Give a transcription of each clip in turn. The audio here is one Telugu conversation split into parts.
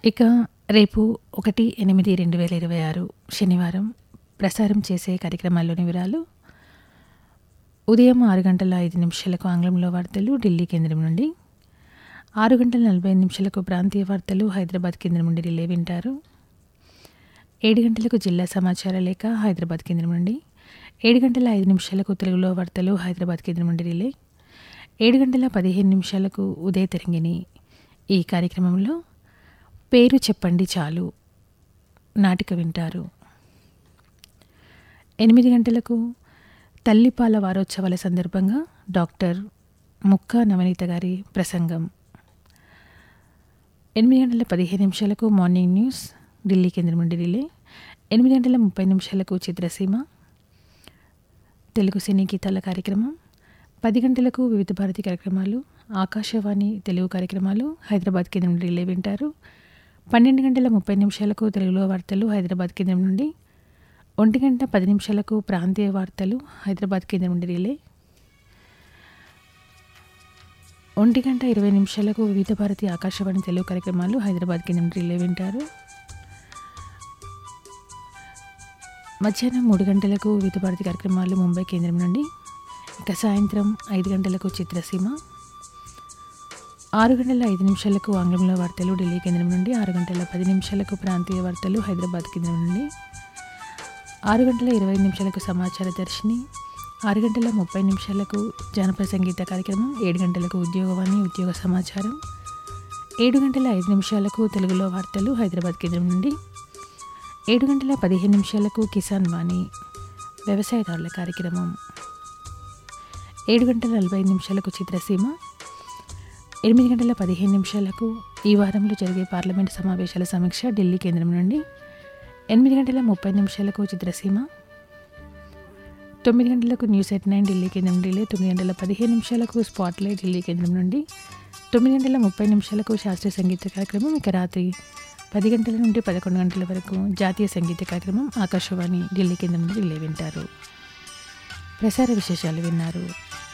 ఇక రేపు ఒకటి ఎనిమిది రెండు వేల ఇరవై ఆరు శనివారం ప్రసారం చేసే కార్యక్రమాల్లోని వివరాలు ఉదయం ఆరు గంటల ఐదు నిమిషాలకు ఆంగ్లంలో వార్తలు ఢిల్లీ కేంద్రం నుండి ఆరు గంటల నలభై ఐదు నిమిషాలకు ప్రాంతీయ వార్తలు హైదరాబాద్ కేంద్రం నుండి రిలే వింటారు ఏడు గంటలకు జిల్లా సమాచార లేఖ హైదరాబాద్ కేంద్రం నుండి ఏడు గంటల ఐదు నిమిషాలకు తెలుగులో వార్తలు హైదరాబాద్ కేంద్రం నుండి రిలే ఏడు గంటల పదిహేను నిమిషాలకు ఉదయ తరంగిణి ఈ కార్యక్రమంలో పేరు చెప్పండి చాలు నాటిక వింటారు ఎనిమిది గంటలకు తల్లిపాల వారోత్సవాల సందర్భంగా డాక్టర్ ముక్క నవనీత గారి ప్రసంగం ఎనిమిది గంటల పదిహేను నిమిషాలకు మార్నింగ్ న్యూస్ ఢిల్లీ కేంద్రం నుండి రిలే ఎనిమిది గంటల ముప్పై నిమిషాలకు చిత్రసీమ తెలుగు సినీ గీతాల కార్యక్రమం పది గంటలకు వివిధ భారతి కార్యక్రమాలు ఆకాశవాణి తెలుగు కార్యక్రమాలు హైదరాబాద్ కేంద్రం నుండి రిలే వింటారు పన్నెండు గంటల ముప్పై నిమిషాలకు తెలుగులో వార్తలు హైదరాబాద్ కేంద్రం నుండి ఒంటి గంట పది నిమిషాలకు ప్రాంతీయ వార్తలు హైదరాబాద్ కేంద్రం నుండి రిలే ఒంటి గంట ఇరవై నిమిషాలకు వివిధ భారతి ఆకాశవాణి తెలుగు కార్యక్రమాలు హైదరాబాద్ కేంద్రం నుండి రిలే వింటారు మధ్యాహ్నం మూడు గంటలకు వివిధ భారతి కార్యక్రమాలు ముంబై కేంద్రం నుండి ఇక సాయంత్రం ఐదు గంటలకు చిత్రసీమ ఆరు గంటల ఐదు నిమిషాలకు ఆంగ్లంలో వార్తలు ఢిల్లీ కేంద్రం నుండి ఆరు గంటల పది నిమిషాలకు ప్రాంతీయ వార్తలు హైదరాబాద్ కేంద్రం నుండి ఆరు గంటల ఇరవై నిమిషాలకు సమాచార దర్శిని ఆరు గంటల ముప్పై నిమిషాలకు జానపద సంగీత కార్యక్రమం ఏడు గంటలకు ఉద్యోగవాణి ఉద్యోగ సమాచారం ఏడు గంటల ఐదు నిమిషాలకు తెలుగులో వార్తలు హైదరాబాద్ కేంద్రం నుండి ఏడు గంటల పదిహేను నిమిషాలకు కిసాన్ వాణి వ్యవసాయదారుల కార్యక్రమం ఏడు గంటల నలభై ఐదు నిమిషాలకు చిత్రసీమ ఎనిమిది గంటల పదిహేను నిమిషాలకు ఈ వారంలో జరిగే పార్లమెంటు సమావేశాల సమీక్ష ఢిల్లీ కేంద్రం నుండి ఎనిమిది గంటల ముప్పై నిమిషాలకు చిత్రసీమ తొమ్మిది గంటలకు న్యూస్ ఎట్ నైన్ ఢిల్లీ కేంద్రం ఢిల్లీ తొమ్మిది గంటల పదిహేను నిమిషాలకు స్పాట్లైట్ ఢిల్లీ కేంద్రం నుండి తొమ్మిది గంటల ముప్పై నిమిషాలకు శాస్త్రీయ సంగీత కార్యక్రమం ఇక రాత్రి పది గంటల నుండి పదకొండు గంటల వరకు జాతీయ సంగీత కార్యక్రమం ఆకాశవాణి ఢిల్లీ కేంద్రం నుండి రిలే వింటారు ప్రసార విశేషాలు విన్నారు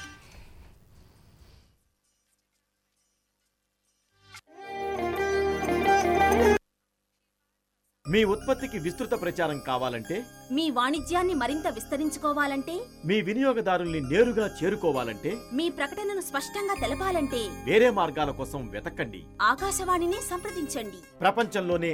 మీ ఉత్పత్తికి విస్తృత ప్రచారం కావాలంటే మీ వాణిజ్యాన్ని మరింత విస్తరించుకోవాలంటే మీ వినియోగదారుల్ని నేరుగా చేరుకోవాలంటే మీ ప్రకటనను స్పష్టంగా తెలపాలంటే వేరే మార్గాల కోసం వెతకండి ఆకాశవాణిని సంప్రదించండి ప్రపంచంలోనే